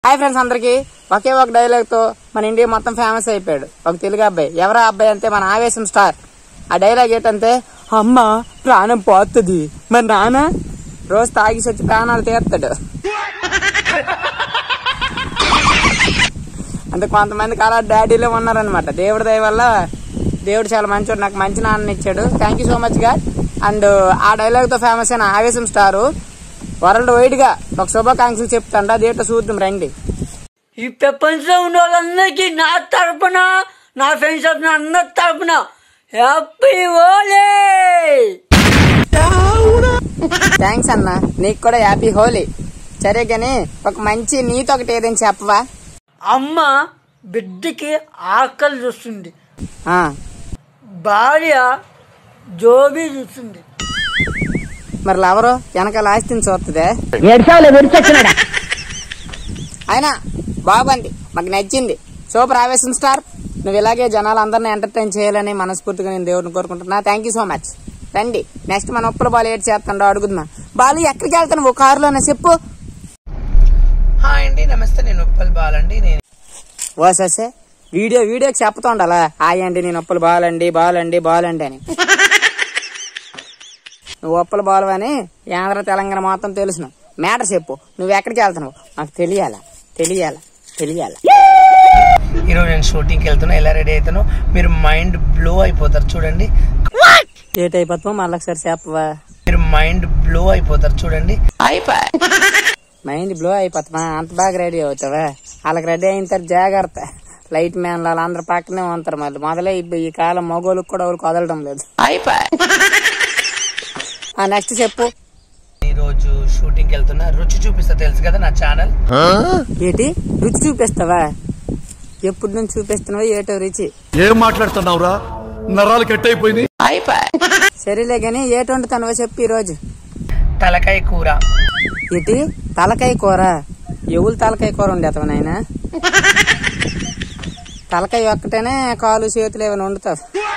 hi friends అందరికి ఒకే ఒక dialogue తో మన ఇండియా మొత్తం ఫేమస్ అయిపోయాడు ఒక తెలుగు అబ్బాయి ఎవరా అబ్బాయి అంటే మన ఆవేశం స్టార్ ఆ డైలాగ్ ఏంటంటే అమ్మ ప్రాణం పోతుంది మరి నాన్న రోజు తాగి వచ్చి ప్రాణాలు తీస్తాడు అంటే కొంతమందికి అలా డాడీలో ఉన్నారనమాట దేవుడి దయ వల్ల దేవుడు చాలా మంచివాడు నాకు మంచి నాన్న ఇచ్చాడు థ్యాంక్ యూ సో మచ్ గా అండ్ ఆ డైలాగ్ తో ఫేమస్ అయిన ఆవేశం స్టారు వరల్డ్ వైడ్ గా ఒక శుభాకాంక్షలు చెప్తాండ అదేంటో చూద్దాం రండి ఈ ప్రపంచంలో ఉన్న వాళ్ళందరికీ నా తరపున నా ఫ్రెండ్స్ తరపున అందరి తరపున హ్యాపీ హోలీ థ్యాంక్స్ అన్న నీకు కూడా హ్యాపీ హోలీ సరే గాని ఒక మంచి నీతో ఒకటి ఏదైనా చెప్పవా అమ్మ బిడ్డకి ఆకలి చూస్తుంది ఆ, భార్య జోబీ చూస్తుంది మరి లవరు వెనకాల ఆస్తిని చూస్తుందే ఏడ్చావులే విరిచొచ్చినాడా అయినా బాగుంది మాకు నచ్చింది సూపర్ ఆవేశం స్టార్ నువ్వు ఇలాగే జనాలందరినీ ఎంటర్టైన్ చేయాలని మనస్ఫూర్తిగా నేను దేవుడిని కోరుకుంటున్నా థ్యాంక్ యూ సో మచ్ రండి నెక్స్ట్ మన ఉప్పుల బాలు ఏడు చేస్తాడో అడుగుతున్నా బాలు ఎక్కడికి వెళ్తాను ఓ కారులోనే చెప్పు హాయ్ అండి నమస్తే నేను ఉప్పల్ బాలండి నేను ఓ ససే వీడియో వీడియోకి చెప్తా ఉండాలా హాయ్ అండి నేను ఉప్పలు బాలండి బాలండి బాలండి అని నువ్వు ఉప్పలు బాలవని ఆంధ్ర తెలంగాణ మొత్తం తెలుసును మ్యాటర్ చెప్పు నువ్వు ఎక్కడికి వెళ్తున్నావు నాకు తెలియాలా తెలియాలా తెలియాలా ఈరోజు నేను షూటింగ్కి వెళ్తున్నా ఎలా రెడీ అవుతానో మీరు మైండ్ బ్లో అయిపోతారు చూడండి ఏట్ అయిపోతావు మళ్ళీ ఒకసారి చెప్పవా మీరు మైండ్ బ్లో అయిపోతారు చూడండి మైండ్ బ్లో అయిపోతామా అంత బాగా రెడీ అవుతావా వాళ్ళకి రెడీ అయిన తర్వాత జాగ్రత్త లైట్ మ్యాన్లు వాళ్ళందరూ పక్కనే ఉంటారు మళ్ళీ మొదలై ఈ కాలం మగోళ్ళకి కూడా ఎవరికి వదలడం లేదు ఆ నెక్స్ట్ చెప్పు ఈరోజు షూటింగ్కి వెళ్తున్నా రుచి చూపిస్తా తెలుసు కదా నా ఛానల్ ఏంటి రుచి చూపిస్తావా ఎప్పుడు నుంచి చూపిస్తున్నావా ఏటో రుచి ఏం మాట్లాడుతున్నావురా నరాలు కట్ అయిపోయింది సరేలే గాని ఏటి వండుతానవో చెప్పు ఈరోజు తలకాయ కూర ఏంటి తలకాయ కూర ఎవరు తలకాయ కూర ఉండేతావు నాయన తలకాయ ఒక్కటేనే కాలు చేతులు ఏమైనా వండుతావు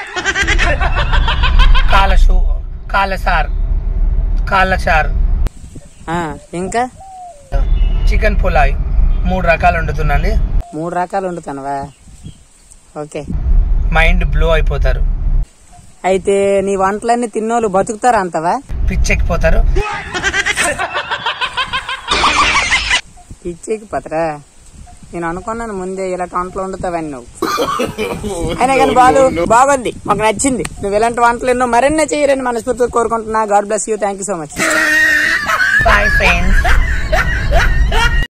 కాల షూ కాల సార్ కాళ్ళ చారు ఆ, ఇంకా చికెన్ పులాయ్ మూడు రకాలు వండుతున్నాండి మూడు రకాలు వండుతానవా ఓకే మైండ్ బ్లో అయిపోతారు అయితే నీ వంటలన్నీ తిన్నోళ్ళు బతుకుతారా అంతవా పిచ్చెక్కిపోతారు పిచ్చేకి పతరా నేను అనుకున్నాను ముందే ఇలాంటి వంటలు వండుతావని నువ్వు అయినా కానీ బాలు బాగుంది మాకు నచ్చింది నువ్వు ఇలాంటి వంటలు ఎన్నో మరెన్నో చేయరని మనస్ఫూర్తిగా కోరుకుంటున్నా God bless you thank you so much bye friends